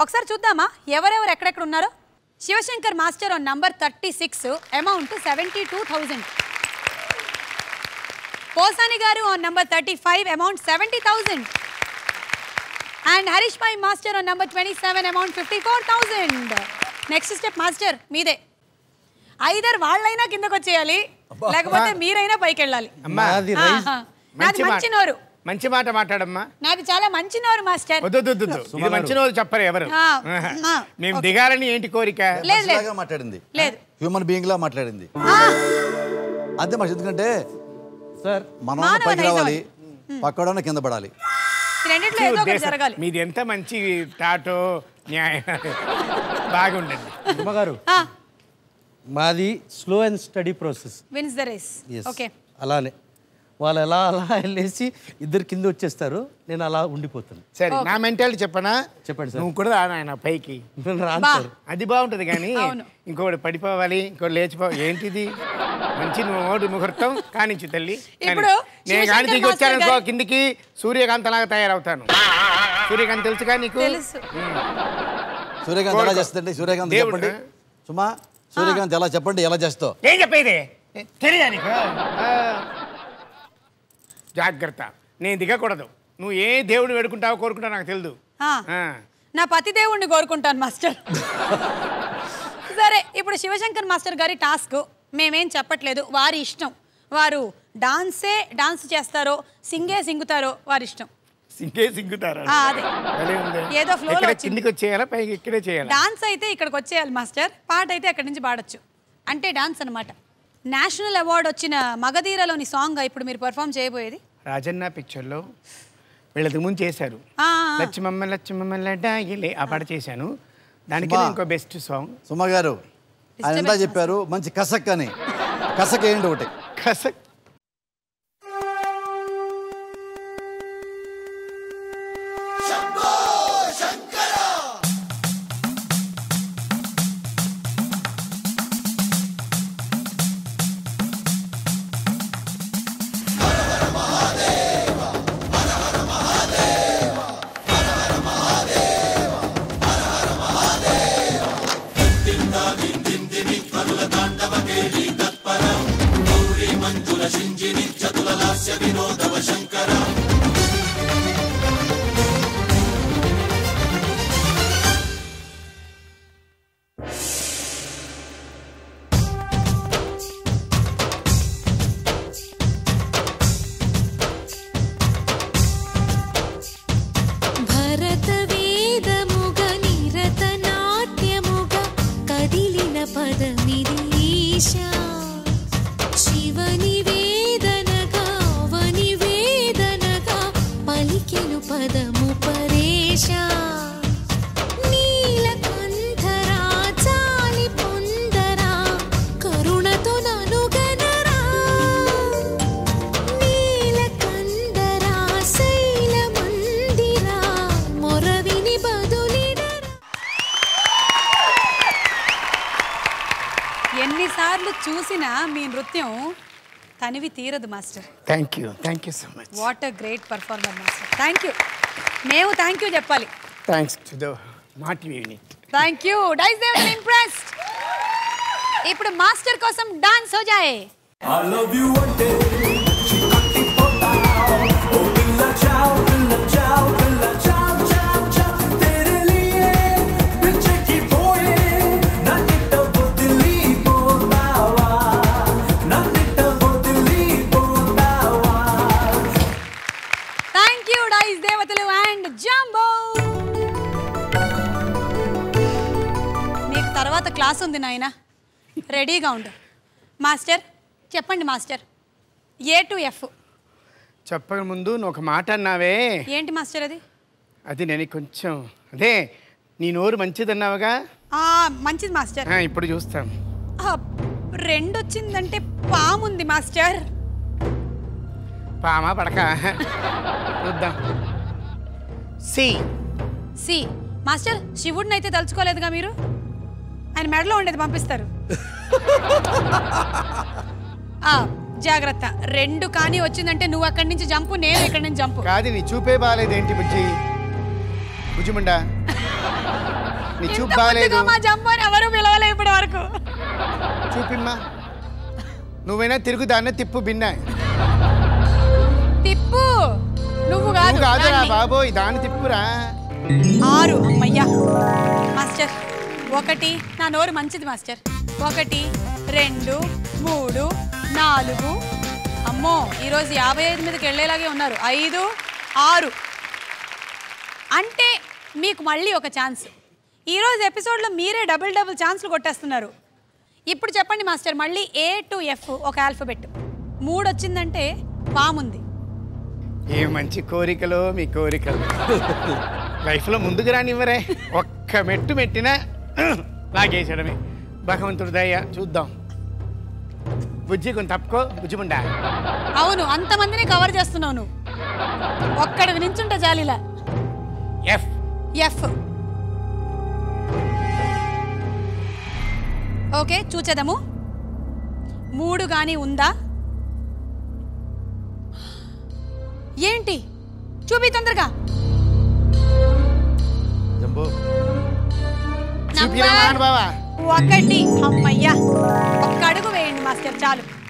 ఒకసారి చూద్దామా ఎవరెవరు ఎక్కడెక్కడ ఉన్నారో Shivashankar master on number thirty six amount seventy two thousand Posani garu on number thirty five amount seventy thousand and Harish bhai master on number twenty seven amount fifty four thousand next step master మీదే either వాళ్ళైనా కిందకు వచ్చేయాలి లేకపోతే మీరైనా పైకి వెళ్ళాలి అమ్మా నాది రైస్ ఆహా. నాది మంచి నోరు మంచి మాట మాట్లాడమ్మా నాది చాలా మంచి నోరు మాస్టర్ వద్దు వద్దు, వద్దు ఇది మంచి రోజు చెప్పరు ఎవరు ఆ, ఆ, మేము దిగాలని ఏంటి కోరిక లేదు లేదు లాగా మాట్లాడింది లేదు హ్యూమన్ బీయింగ్ లా మాట్లాడింది ఆ, అంతే మరి ఎందుకంటే సార్ మనం మానవ పైకి నైజం రావాలి పక్కడోనే కింద పడాలి ఈ రెండిట్లో ఏదో ఒకటి జరగాలి మీది ఎంత మంచి టాటో న్యాయం బాగుండండి ఉమ్మగారు ఆ, మాది slow and steady process wins the race yes okay అలానే వాళ్ళు ఎలా అలా వెళ్ళేసి ఇద్దరు కింద వచ్చేస్తారు నేను అలా ఉండిపోతాను సరే నా మెంటాలిటీ చెప్పనా చెప్పండి సార్. నువ్వు కూడా రా నాయన పైకి నేను రాను బా. సార్ అది బాగుంటది కానీ అవును. ఇంకోటి పడిపోవాలి ఇంకోటి లేచిపోవాలి ఏంటిది మంచి ఓడి ముహూర్తం కానించి తల్లి ఇప్పుడు నేను కానీ శివశంకర్ దిగి మాస్టర్ వచ్చాననుకో గారి- కిందికి సూర్యకాంతలాగా తయారవుతాను సూర్యకాంత్ తెలుసుగా నీకు తెలుసు సూర్యకాంత్ ఎలా కోరుకో. చేస్తుందండి సూర్యకాంత్ దేవుడు, చెప్పండి సుమా సూర్యకాంత్ ఎలా చెప్పండి ఎలా చేస్తావు ఏం చెప్పేది తెలియదా నీకు ఆ. జాగ్రత్త నేను దిగకూడదు నువ్వు ఏ దేవుడు వేడుకుంటావో కోరుకుంటావో నాకు తెలియదు ఆ, ఆ. నా పతి దేవుణ్ణి కోరుకుంటాను మాస్టర్ సరే ఇప్పుడు శివశంకర్ మాస్టర్ గారి టాస్క్ మేమేం చెప్పట్లేదు వారి ఇష్టం వారు డాన్సే డాన్స్ చేస్తారో సింగే సింగుతారో వారి ఇష్టం సింగే సింగుతారా ఆ, అదే భలే ఉంది. ఏదో flow లో ఎక్కడ వచ్చింది. కిందికి వచ్చేయాలా పైకి ఇక్కడే చేయాలా డాన్స్ అయితే ఇక్కడికి వచ్చేయాలి మాస్టర్ పాట అయితే అక్కడి నుంచి పాడొచ్చు అంటే డాన్స్ అనమాట నేషనల్ అవార్డు వచ్చిన మగధీరలోని సాంగ్ ఇప్పుడు మీరు పర్ఫామ్ చేయబోయేది రాజన్న పిక్చర్లో వీళ్ళకి ముందు చేశారు ఆ, లక్ష్మమ్మ లక్ష్మమ్మ లడ్డాయిలే ఆ పాట చేశాను దానికి సుమా. ఇంకో బెస్ట్ సాంగ్ సుమా గారు ఆయన ఎంత చెప్పారు మంచి కసక్ అని కసక్ ఏంటి ఒకటి కసక్ భరతవేదముగ నిరతనాట్యముగ కదిలిన పదమిది ఈశా శివని వేదనగా అవని వేదనగా పలికెను పదము పరేశా నీలకంఠరా చాలి పొందరా కరుణతో ననుగనరా నీలకందరా శైలమందిరా మొరవిని బదులిడరా ఎన్నిసార్లు చూసినా మీ నృత్యం తనివి తీరదు master thank you thank you so much what a great performer master thank you మేము థ్యాంక్ యూ చెప్పాలి thanks to the mat unit thank you డైస్ దేవ్ ఇంప్రెస్డ్ ఇప్పుడు మాస్టర్ కోసం డాన్స్ హో జాయే I love you one day. Chikati potao. Oh, billa ciao, billa ciao, billa ciao, ciao, ciao. तेरे लिए पीछे की बोए ना निट्टा बदली बोतावा ना निट्टा बदली बोतावा థ్యాంక్ యూ డైస్ దేవతలు అండ్ జంబో మీకు తర్వాత క్లాస్ ఉంది నాయన రెడీగా ఉండు మాస్టర్ చెప్పండి మాస్టర్ ఏ టు ఎఫ్ చెప్పక ముందు నువ్వు ఒక మాట అన్నావే ఏంటి మాస్టర్ అది అది నేను కొంచెం అదే నీ నోరు మంచిదన్నావుగా ఆ, మంచిది మాస్టర్ ఆ, ఇప్పుడు చూస్తాం ఆ, రెండు వచ్చిందంటే పాముంది మాస్టర్ పామా పడక చూద్దాం సి సి మాస్టర్ శివుడిని అయితే తలుచుకోలేదుగా మీరు ఆయన మెడలో ఉండేది పంపిస్తారు ఆ, జాగ్రత్త రెండు కానీ వచ్చిందంటే నువ్వు అక్కడి నుంచి జంపు నేను ఇక్కడి నుంచి జంపు కాదు నీ చూపే బాగాలేదు ఏంటి బుజ్జి బుజ్జిముండా నీ ఇంత చూపు బాగలేదు ముద్దుగా మా జంబోని ఎవరు పిలవలే ఇప్పటి వరకు చూపిమ్మా నువ్వైనా తిరుగుదాన్న తిప్పు బిన్న తిప్పు నువ్వు కాదు నువ్వు కాదురా దాన్ని. బాబోయ్ దాన్ని తిప్పురా ఆరు అమ్మయ్యా మాస్టర్ ఒకటి నా నోరు మంచిది మాస్టర్ ఒకటి రెండు మూడు నాలుగు అమ్మో ఈరోజు యాభై ఐదు మీదకి వెళ్ళేలాగే ఉన్నారు ఐదు ఆరు అంటే మీకు మళ్ళీ ఒక ఛాన్స్ ఈరోజు ఎపిసోడ్లో మీరే డబుల్ డబుల్ ఛాన్స్లు కొట్టేస్తున్నారు ఇప్పుడు చెప్పండి మాస్టర్ మళ్ళీ ఏ టు ఎఫ్ ఒక ఆల్ఫబెట్ మూడు వచ్చిందంటే పాముంది ఏ మంచి కోరికలు మీ కోరికలు లైఫ్లో ముందుకు రానివ్వరే ఒక్క మెట్టు మెట్టినా లాగేసడమే భగవంతుడు దయ చూద్దాం బుజ్జి కొంచెం తప్పుకో బుజ్జిముండా అవును అంతమందిని కవర్ చేస్తున్నావు నువ్వు ఒక్కడివి నించుంటే జాలిలా ఎఫ్ ఎఫ్ ఓకే చూచేద్దాము మూడు కానీ ఉందా ఏంటి చూపి తొందరగా జంబో చూపిరా నంబర్ బావా ఒకటి అమ్మయ్యా ఒక్క అడుగు వేయండి మాస్టర్ చాలు